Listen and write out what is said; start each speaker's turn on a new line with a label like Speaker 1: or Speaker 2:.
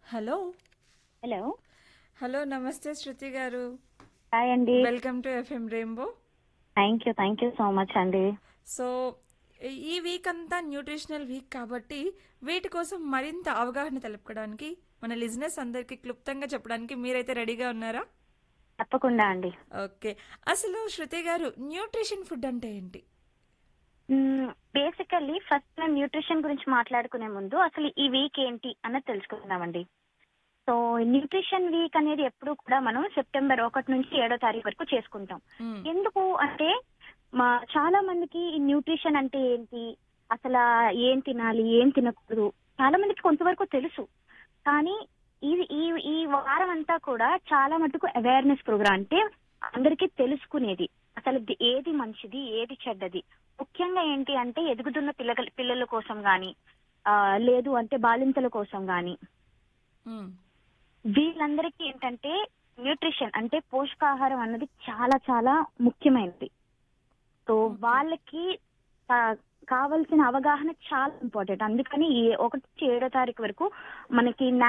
Speaker 1: Hello
Speaker 2: hello
Speaker 1: hello నమస్తే శృతి garu
Speaker 2: hi అండి
Speaker 1: welcome to FM rainbow
Speaker 2: thank you thank you so much అండి
Speaker 1: so ఈ week అంతా nutritional week కాబట్టి వీటి కోసం మరింత అవగాహన తెలుపుకోవడానికి మన లిజినెస్ అందరికీ క్లుప్తంగా చెప్పడానికి మీరైతే రెడీగా ఉన్నారా
Speaker 2: తప్పకుండా అండి
Speaker 1: ఓకే అసలు శృతి గారు న్యూట్రిషన్ ఫుడ్ అంటే ఏంటి
Speaker 2: బేసికల్లీ ఫస్ట్ మనం న్యూట్రిషన్ గురించి మాట్లాడుకునే ముందు అసలు ఈ వీక్ ఏంటి అన్నది తెలుసుకుందామండి సో న్యూట్రిషన్ వీక్ అనేది ఎప్పుడు కూడా మనం సెప్టెంబర్ ఒకటి నుంచి ఏడో తారీఖు వరకు చేసుకుంటాం
Speaker 1: మ్మ్.
Speaker 2: ఎందుకు అంటే మా చాలా మందికి ఈ న్యూట్రిషన్ అంటే ఏంటి అసలు ఏం తినాలి ఏం తినకూడదు చాలా మందికి కొంతవరకు తెలుసు కానీ ఇది ఈ ఈ వారం అంతా కూడా చాలా మటుకు అవేర్నెస్ ప్రోగ్రామ్ అంటే అందరికీ తెలుసుకునేది అసలు ది- ఏది మంచిది ఏది చెడ్డది ముఖ్యంగా ఏంటి అంటే ఎదుగుతున్న పిల్లల పిల్లల కోసం గాని ఆ, లేదు అంటే బాలింతల కోసం గాని
Speaker 1: మ్మ్.
Speaker 2: వీళ్ళందరికీ ఏంటంటే న్యూట్రిషన్ అంటే పోషకాహారం అన్నది చాలా చాలా ముఖ్యమైనది సో
Speaker 1: Okay.
Speaker 2: వాళ్ళకి ఆ, కావలసిన అవగాహన చాలా ఇంపార్టెంట్ అందుకని ఈ ఒకటి నుంచి ఏడో తారీఖు వరకు మనకి